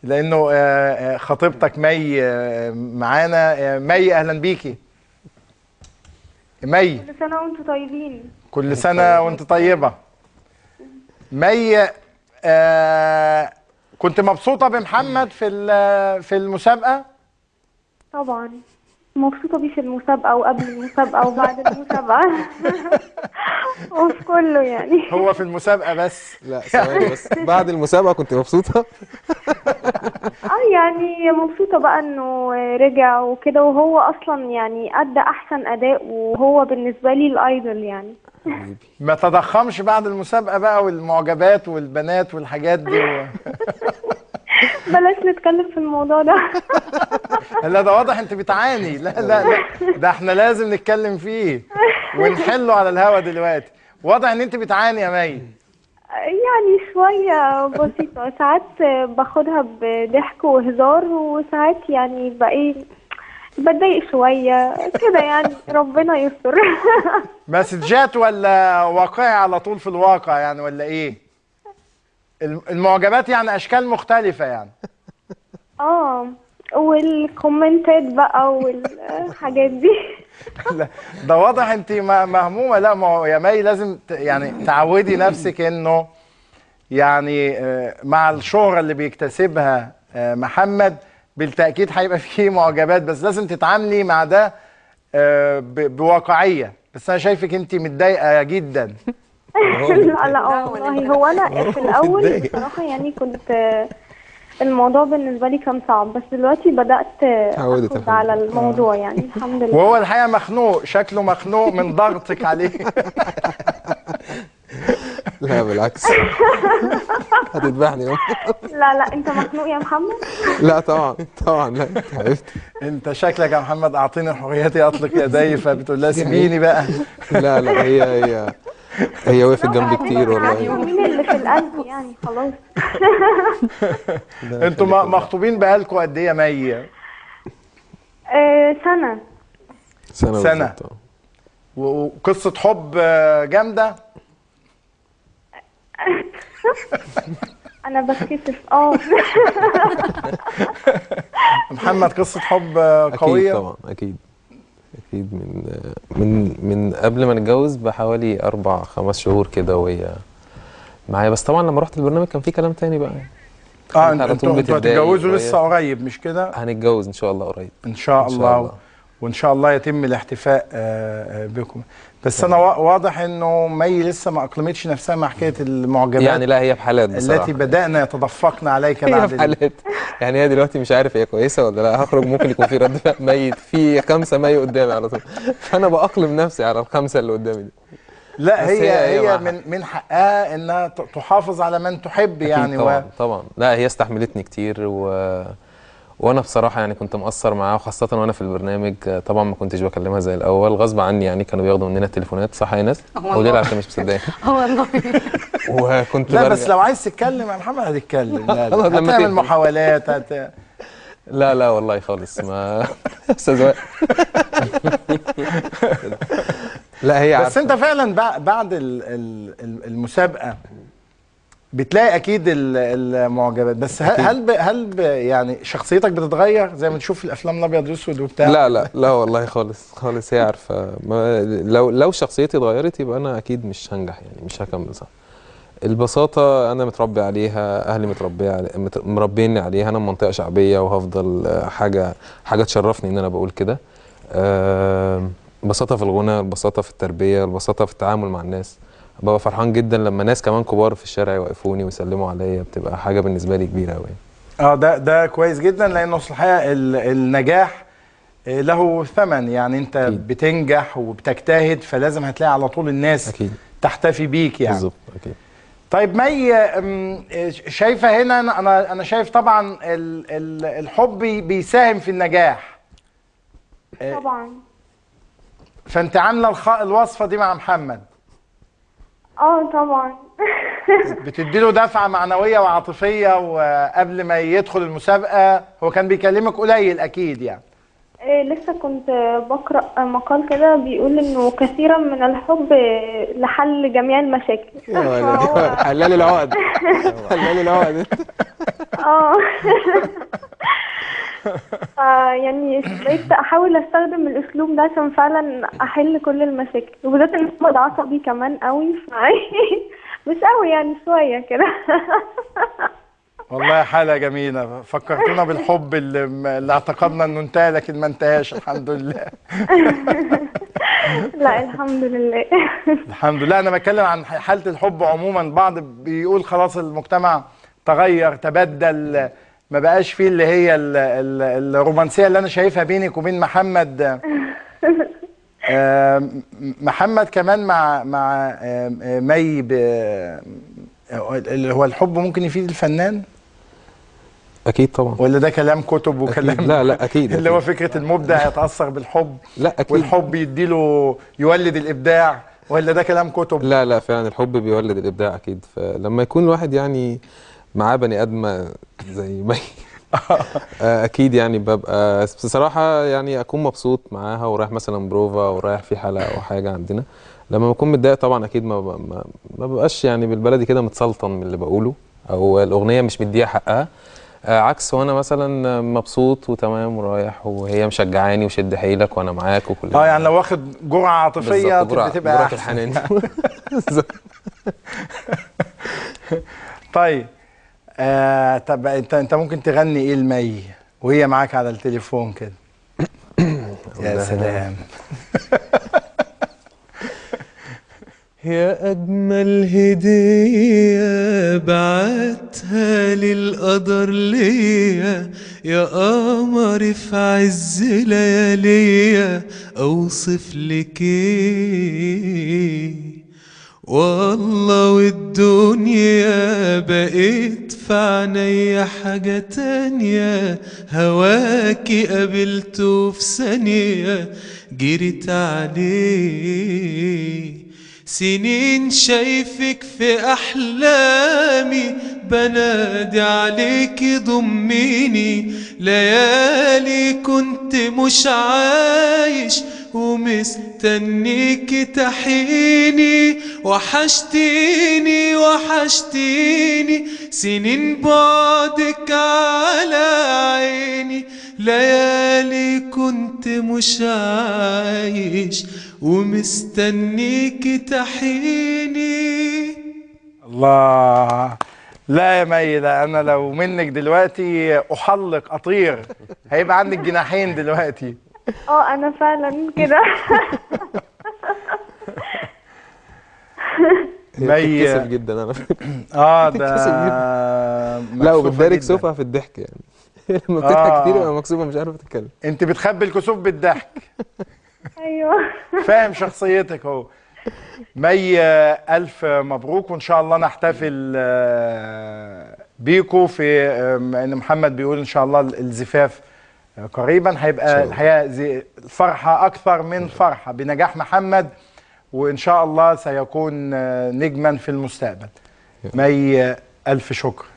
لانه آه، آه، خطيبتك مي آه، معانا آه، مي اهلا بيكي مي كل سنة وانتم طيبين كل سنه وانت طيبه مي آه، كنت مبسوطه بمحمد في ال- في المسابقه طبعا مبسوطة بيه في المسابقة وقبل المسابقة وبعد المسابقة وفي كله يعني هو في المسابقه بس لا ثواني بس بعد المسابقه كنت مبسوطه اه يعني مبسوطة بقى انه رجع وكده وهو اصلا يعني ادى احسن اداء وهو بالنسبة لي الايدول يعني ما تضخمش بعد المسابقه بقى والمعجبات والبنات والحاجات دي و... بلاش نتكلم في الموضوع ده لا ده واضح انت بتعاني لا لا لا ده احنا لازم نتكلم فيه ونحله على الهوا دلوقتي واضح ان انت بتعاني يا مي يعني شوية بسيطة ساعات باخدها بضحك وهزار وساعات يعني بقى ايه بتضايق شوية كده يعني ربنا يستر مسجات ولا واقعي على طول في الواقع يعني ولا ايه الم- المعجبات يعني اشكال مختلفه يعني اه والكومنتات بقى والحاجات دي لا ده واضح انت م- مهمومه لا ما هو يا مي لازم ت- يعني تعودي نفسك انه يعني آه، مع الشهره اللي بيكتسبها آه، محمد بالتاكيد هيبقى فيه معجبات بس لازم تتعاملي مع ده آه، ب- بواقعيه بس انا شايفك انت متضايقه جدا لا لا اه والله هو انا في الاول بصراحة يعني كنت الموضوع بالنسبة لي كان صعب بس دلوقتي بدأت اتعودت اخد الحمد على الموضوع يعني الحمد لله وهو الحقيقه مخنوق شكله مخنوق من ضغطك عليه لا بالعكس هتذبحني يوم لا لا انت مخنوق يا محمد لا طبعا طبعا لا انت حبيبتي انت شكلك يا محمد اعطيني حريتي اطلق يدي فبتقول لها سيبيني بقى لا لا هي هي هي وقفت جنبي كتير عارفة والله مين اللي في القلب يعني خلاص انتوا م- مخطوبين بقالكم قد ايه يا مي آه سنة سنه سنة. بالظبط. و- وقصه حب آه، جامده انا بتكسف اه محمد قصه حب آه، قويه اكيد طبعا اكيد اكيد من من من قبل ما نتجوز بحوالي اربع خمس شهور كده وهي معايا بس طبعا لما رحت البرنامج كان في كلام تاني بقى اه كانت على انتوا طول انتوا بتتضايق هتتجوزوا وهي- لسه قريب مش كده هنتجوز ان شاء الله قريب ان شاء إن شاء الله الله. وان شاء الله يتم الاحتفاء آه، آه، بكم بس انا وا- واضح انه مي لسه ما اقلمتش نفسها مع حكايه المعجبات يعني لا هي بحالات بصراحه التي بدانا يتدفقن عليك هي بعد ال- بحالات يعني هي دلوقتي مش عارف هي كويسه ولا لا هخرج ممكن يكون في رد فعل ميت في خمسه مي قدامي على طول فانا باقلم نفسي على الخمسه اللي قدامي دي لا بس هي هي- هي هي معها. من من حقها انها ت- تحافظ على من تحب يعني أكيد و... طبعا طبعا لا هي استحملتني كتير و... وانا بصراحه يعني كنت مقصر معاها وخاصه وانا في البرنامج طبعا ما كنتش بكلمها زي الاول غصب عني يعني كانوا بياخدوا مننا التليفونات صح يا ناس قولي لها عشان مش مصدقاني اه والله وكنت لا برجع بس لو عايز تتكلم يا محمد هتتكلم لا خلاص لا لما هتعمل تقفل. محاولات هت... لا لا والله خالص ما استاذ وائل لا هي بس عارفة. انت فعلا بع- بعد ال- ال- ال- المسابقه بتلاقي اكيد ال- المعجبات بس هل هل, ب... هل ب... يعني شخصيتك بتتغير زي ما نشوف في الافلام الابيض والاسود وبتاع لا لا لا والله خالص خالص هي عارفه ما لو لو شخصيتي اتغيرت يبقى انا اكيد مش هنجح يعني مش هكمل صح البساطة أنا متربي عليها أهلي متربي علي مت- مربيني عليها أنا من منطقة شعبية وهفضل آه، حاجة حاجة تشرفني إن أنا بقول كده آم، البساطة في الغنى البساطة في التربية البساطة في التعامل مع الناس ببقى فرحان جدا لما ناس كمان كبار في الشارع يوقفوني ويسلموا عليا بتبقى حاجة بالنسبة لي كبيرة أوي اه ده ده كويس جدا لانه أصل الحقيقه ال- النجاح آه، له ثمن يعني انت أكيد. بتنجح وبتجتهد فلازم هتلاقي على طول الناس أكيد تحتفي بيك يعني بالظبط أكيد طيب مي أم، شايفه هنا أنا- انا انا شايف طبعا ال- ال- الحب بي- بيساهم في النجاح طبعا فانت عامله الخ- الوصفه دي مع محمد اه طبعا بتدي له دفعه معنويه وعاطفيه وقبل ما يدخل المسابقه هو كان بيكلمك قليل اكيد يعني إيه لسه كنت بقرأ مقال كده بيقول انه كثيرا من الحب لحل جميع المشاكل يا ولدي فهو- حلال العقد حلال العقد اه آه، يعني بقيت احاول استخدم الاسلوب ده عشان فعلا احل كل المشاكل وبالذات ان محمد عصبي كمان قوي ف مش قوي يعني شويه كده والله حالة جميلة فكرتونا بالحب اللي, اللي اعتقدنا انه انتهى لكن ما انتهاش الحمد لله لا الحمد لله الحمد لله انا بتكلم عن حالة الحب عموما بعض بيقول خلاص المجتمع تغير تبدل ما بقاش فيه اللي هي ال- ال- الرومانسية اللي انا شايفها بينك وبين محمد آم، محمد كمان مع مع آم، آم، مي ب- اللي هو الحب ممكن يفيد الفنان اكيد طبعا ولا ده كلام كتب وكلام أكيد. لا لا اكيد اللي هو أكيد. فكرة المبدع يتأثر بالحب لا اكيد والحب يديله يولد الإبداع ولا ده كلام كتب لا لا فعلا الحب بيولد الابداع اكيد فلما يكون الواحد يعني معاه بني ادمه زي مي آه، اكيد يعني ببقى بصراحه يعني اكون مبسوط معاها ورايح مثلا بروفا ورايح في حلقه او حاجه عندنا لما بكون متضايق طبعا اكيد ما ب- ما, ما ببقاش يعني بالبلدي كده متسلطن من اللي بقوله او الاغنيه مش مديها حقها آه، عكس وانا مثلا مبسوط وتمام ورايح وهي مشجعاني وشد حيلك وانا معاك وكل اه يعني لو واخد جرعة عاطفية بالظبط، جرعة- بتبقى جرعة أحسن الحنان بالظبط. طيب آه طب انت انت ممكن تغني ايه لمي وهي معاك على التليفون كده يا سلام يا أجمل هدية بعتها للقدر ليا يا قمر في عز لياليا أوصف لك إيه والله والدنيا بقيت في عينيا حاجة تانية هواكي قابلته في ثانية جريت عليه سنين شايفك في أحلامي بنادي عليكي ضميني ليالي كنت مش عايش ومستنيك تحيني وحشتيني وحشتيني سنين بعدك على عيني ليالي كنت مش عايش ومستنيك تحيني الله لا يا مي لا انا لو منك دلوقتي احلق اطير هيبقى عندك جناحين دلوقتي اه انا فعلا كده مي- بتتكسف جدا انا فكرة اه بتتكسف ده لا مكسوفة وبتدارك جداً. كسوفها في الضحك يعني لما بتضحك آه. كتير يبقى مكسوفه مش عارفه تتكلم انت بتخبي الكسوف بالضحك ايوه فاهم شخصيتك اهو مي آه، ألف مبروك وإن شاء الله نحتفل آه، بيكو في آه، إن محمد بيقول إن شاء الله الزفاف آه، قريبا هيبقى الله. الحقيقة زي- الفرحة أكثر من فرحة بنجاح محمد وإن شاء الله سيكون آه، نجما في المستقبل مي آه، ألف شكر